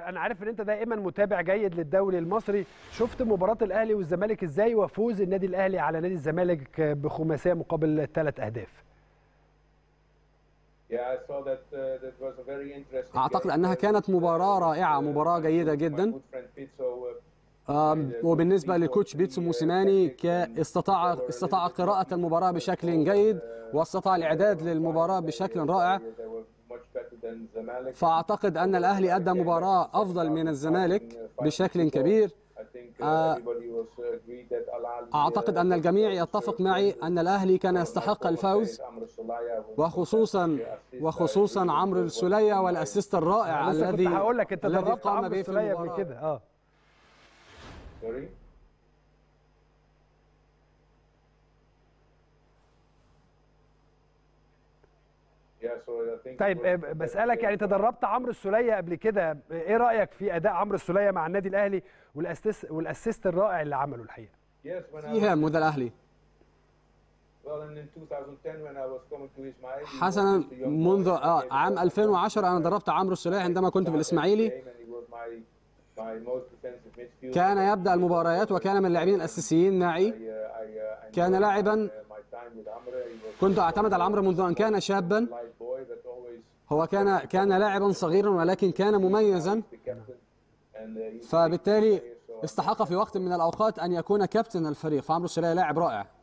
انا عارف ان انت دائما متابع جيد للدوري المصري شفت مباراه الاهلي والزمالك ازاي وفوز النادي الاهلي على نادي الزمالك بخماسيه مقابل ثلاث اهداف اعتقد انها كانت مباراه رائعه مباراه جيده جدا وبالنسبه للكوتش بيتسو موسيماني استطاع استطاع قراءه المباراه بشكل جيد واستطاع الاعداد للمباراه بشكل رائع فاعتقد ان الاهلي ادى مباراه افضل من الزمالك بشكل كبير اعتقد ان الجميع يتفق معي ان الاهلي كان يستحق الفوز وخصوصا وخصوصا عمرو السوليه والاسيست الرائع الذي هقول لك انت دربت عمرو السوليه قبل كده اه طيب بسالك يعني تدربت عمرو السوليه قبل كده ايه رايك في اداء عمرو السوليه مع النادي الاهلي والاسيست والاسيست الرائع اللي عمله الحقيقه فيها مدى الاهلي حسنا منذ آه عام 2010 انا دربت عمرو السوليه عندما كنت في الاسماعيلي كان يبدا المباريات وكان من اللاعبين الاساسيين معي كان لاعبا كنت اعتمد على عمرو منذ ان كان شابا هو كان كان لاعبا صغيرا ولكن كان مميزا فبالتالي استحق في وقت من الاوقات ان يكون كابتن الفريق فعمرو السوليه لاعب رائع